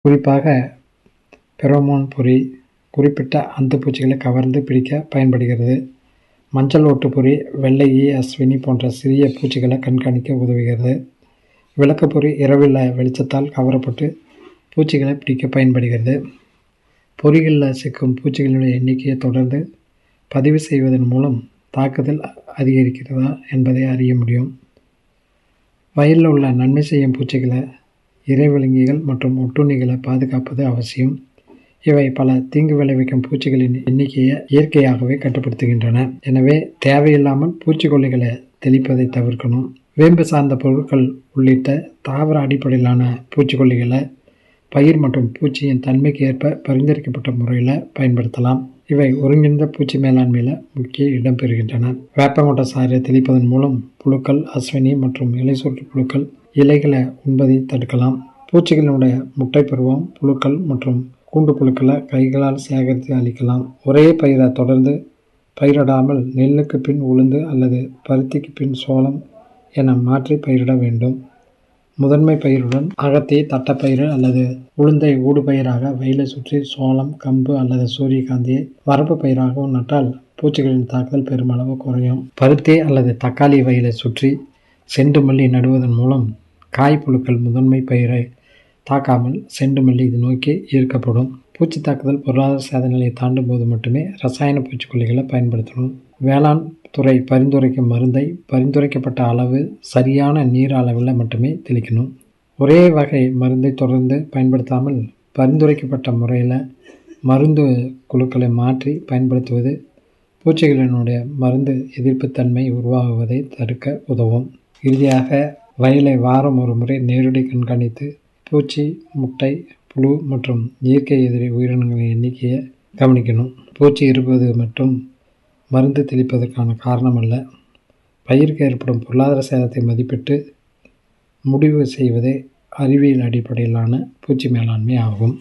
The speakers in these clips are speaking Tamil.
குறிப்பாக பெரோமோன் பொறி குறிப்பிட்ட அந்துப்பூச்சிகளை கவர்ந்து பிடிக்க பயன்படுகிறது மஞ்சள் ஓட்டுப்பொறி வெள்ளை ஈ அஸ்வினி போன்ற சிறிய பூச்சிகளை கண்காணிக்க உதவுகிறது விளக்குப்பொறி இரவில் வெளிச்சத்தால் கவரப்பட்டு பூச்சிகளை பிடிக்க பயன்படுகிறது பொறிகளில் சிக்கும் பூச்சிகளுடைய எண்ணிக்கையை தொடர்ந்து பதிவு செய்வதன் மூலம் தாக்குதல் அதிகரிக்கிறதா என்பதை அறிய முடியும் வயலில் உள்ள நன்மை செய்யும் பூச்சிகளை இறைவிலங்கிகள் மற்றும் ஒட்டுண்ணிகளை பாதுகாப்பது அவசியம் இவை பல தீங்கு விளைவிக்கும் பூச்சிகளின் எண்ணிக்கையை இயற்கையாகவே கட்டுப்படுத்துகின்றன எனவே தேவையில்லாமல் பூச்சிக்கொல்லிகளை தெளிப்பதை தவிர்க்கணும் வேம்பு சார்ந்த பொருட்கள் உள்ளிட்ட தாவர அடிப்படையிலான பூச்சிக்கொல்லிகளை பயிர் மற்றும் பூச்சியின் தன்மைக்கு ஏற்ப பரிந்துரைக்கப்பட்ட முறையில் பயன்படுத்தலாம் இவை ஒருங்கிணைந்த பூச்சி மேலாண்மையில் முக்கிய இடம் பெறுகின்றன வேப்பங்கொட்டை சாறை தெளிப்பதன் மூலம் புழுக்கள் அஸ்வினி மற்றும் இலை சுற்று புழுக்கள் இலைகளை உண்பதை தடுக்கலாம் பூச்சிகளுடைய முட்டை பருவம் புழுக்கள் மற்றும் கூண்டு புழுக்களை கைகளால் சேகரித்து அளிக்கலாம் ஒரே பயிரை தொடர்ந்து பயிரிடாமல் நெல்லுக்கு பின் உளுந்து அல்லது பருத்திக்கு பின் சோளம் என மாற்றி பயிரிட வேண்டும் முதன்மை பயிருடன் அகத்தி தட்டப்பயிறு அல்லது உளுந்தை ஊடுபயிராக வெயிலை சுற்றி சோளம் கம்பு அல்லது சூரியகாந்தியை வரப்பு பயிராகவும் நட்டால் பூச்சிகளின் தாக்குதல் பெருமளவு குறையும் பருத்தி அல்லது தக்காளி வயலை சுற்றி செண்டு மல்லி நடுவதன் மூலம் காய்ப்புழுக்கள் முதன்மை பயிரை தாக்காமல் செண்டு மல்லி இது நோக்கி ஈர்க்கப்படும் பூச்சி தாக்குதல் பொருளாதார சேத நிலையை தாண்டும் போது மட்டுமே ரசாயன பூச்சிக்கொல்லிகளை பயன்படுத்தணும் வேளாண் துறை பரிந்துரைக்கும் மருந்தை பரிந்துரைக்கப்பட்ட அளவு சரியான நீர் அளவில் மட்டுமே தெளிக்கணும் ஒரே வகை மருந்தை தொடர்ந்து பயன்படுத்தாமல் பரிந்துரைக்கப்பட்ட முறையில் மருந்து குழுக்களை மாற்றி பயன்படுத்துவது பூச்சிகளினுடைய மருந்து எதிர்ப்புத்தன்மை உருவாகுவதை தடுக்க உதவும் இறுதியாக வயலை வாரம் ஒரு முறை நேரடி கண்காணித்து பூச்சி முட்டை புழு மற்றும் இயற்கை எதிரி உயிரினங்களின் எண்ணிக்கையை கவனிக்கணும் பூச்சி இருப்பது மட்டும் மருந்து தெளிப்பதற்கான காரணம் அல்ல பயிருக்கு ஏற்படும் பொருளாதார சேதத்தை மதிப்பிட்டு முடிவு செய்வதே அறிவியல் அடிப்படையிலான பூச்சி மேலாண்மை ஆகும்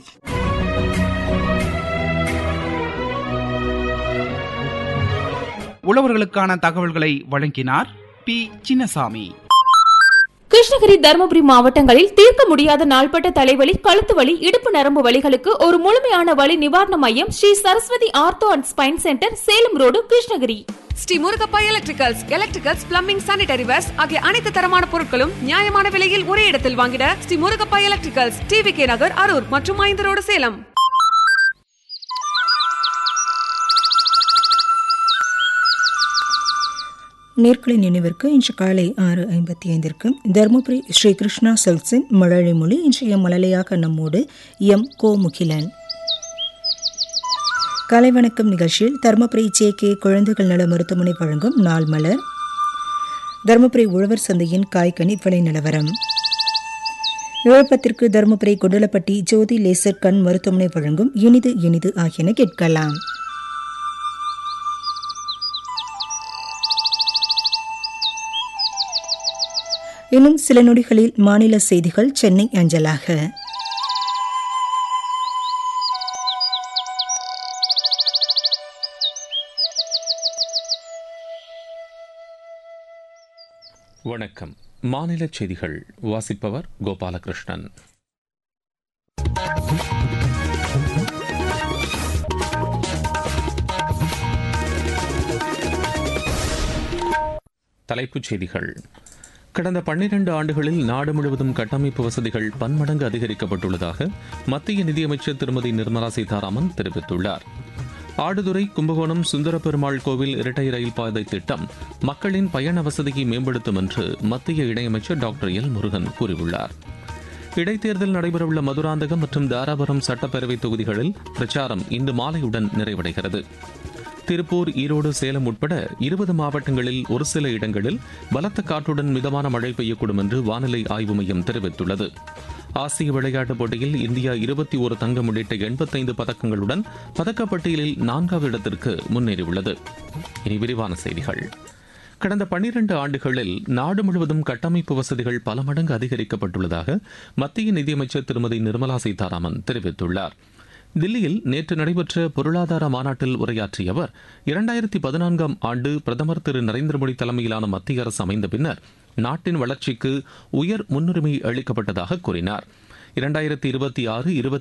உழவர்களுக்கான தகவல்களை வழங்கினார் பி சின்னசாமி கிருஷ்ணகிரி தருமபுரி மாவட்டங்களில் தீர்க்க முடியாத நாள்பட்ட தலைவலி கழுத்து வலி இடுப்பு நரம்பு வலிகளுக்கு ஒரு முழுமையான வலி நிவாரண மையம் Sri Saraswathi ortho and spine centre Salem road Krishnagiri Sri Murugappa electricals electricals plumbing sanitary wares ஆகிய அனைத்து தரமான பொருட்களும் நியாயமான விலையில் ஒரே இடத்தில் வாங்கிட Sri Murugappa electricals TV K Nagar Harur மற்றும் ஐந்து ரோடு சேலம் நேர்களை நினைவிற்கு இன்று காலை ஆறு ஐம்பத்தி ஐந்திற்கு தருமபுரி ஸ்ரீ கிருஷ்ணா செல்ஸின் மழலை மொழி இன்றைய மழலையாக நம்மோடு எம் கோ முகிலன் கலை வணக்கம் நிகழ்ச்சியில் தருமபுரி ஜே கே குழந்தைகள் நல மருத்துவமனை வழங்கும் நாள் மலர் தருமபுரி உழவர் சந்தையின் காய்கனி விலை நிலவரம் விழுப்பத்திற்கு தருமபுரி குண்டலப்பட்டி ஜோதி லேசர் கண் மருத்துவமனை வழங்கும் இனிது இனிது ஆகியன கேட்கலாம் இன்னும் சில நொடிகளில் மாநில செய்திகள் சென்னை அஞ்சலாக வணக்கம் மாநில செய்திகள் வாசிப்பவர் கோபாலகிருஷ்ணன் தலைப்புச் செய்திகள் கடந்த பன்னிரண்டு ஆண்டுகளில் நாடு முழுவதும் கட்டமைப்பு வசதிகள் பன்மடங்கு அதிகரிக்கப்பட்டுள்ளதாக மத்திய நிதியமைச்சர் திருமதி நிர்மலா சீதாராமன் தெரிவித்துள்ளார் ஆடுதுறை கும்பகோணம் சுந்தர பெருமாள் கோவில் இரட்டை ரயில் பாதை திட்டம் மக்களின் பயண வசதியை மேம்படுத்தும் என்று மத்திய இணையமைச்சர் டாக்டர் எல் முருகன் கூறியுள்ளார் இடைத்தேர்தல் நடைபெறவுள்ள மதுராந்தகம் மற்றும் தாராபுரம் சட்டப்பேரவை தொகுதிகளில் பிரச்சாரம் இன்று மாலையுடன் நிறைவடைகிறது திருப்பூர் ஈரோடு சேலம் உட்பட இருபது மாவட்டங்களில் ஒரு சில இடங்களில் பலத்த காற்றுடன் மிதமான மழை பெய்யக்கூடும் என்று வானிலை ஆய்வு மையம் தெரிவித்துள்ளது ஆசிய விளையாட்டுப் போட்டியில் இந்தியா இருபத்தி ஒரு தங்கம் உள்ளிட்ட எண்பத்தைந்து பதக்கங்களுடன் பதக்கப்பட்டியலில் நான்காவது இடத்திற்கு முன்னேறியுள்ளது இனி விரிவான செய்திகள் கடந்த பன்னிரண்டு ஆண்டுகளில் நாடு முழுவதும் கட்டமைப்பு வசதிகள் பல மடங்கு அதிகரிக்கப்பட்டுள்ளதாக மத்திய நிதியமைச்சர் திருமதி நிர்மலா சீதாராமன் தெரிவித்துள்ளார் தில்லியில் நேற்று நடைபெற்ற பொருளாதார மாநாட்டில் உரையாற்றிய அவர் இரண்டாயிரத்தி பதினான்காம் ஆண்டு பிரதமர் திரு நரேந்திர மோடி தலைமையிலான மத்திய அரசு அமைந்த பின்னர் நாட்டின் வளர்ச்சிக்கு உயர் முன்னுரிமை அளிக்கப்பட்டதாக கூறினார் இரண்டாயிரத்தி இருபத்தி ஆறு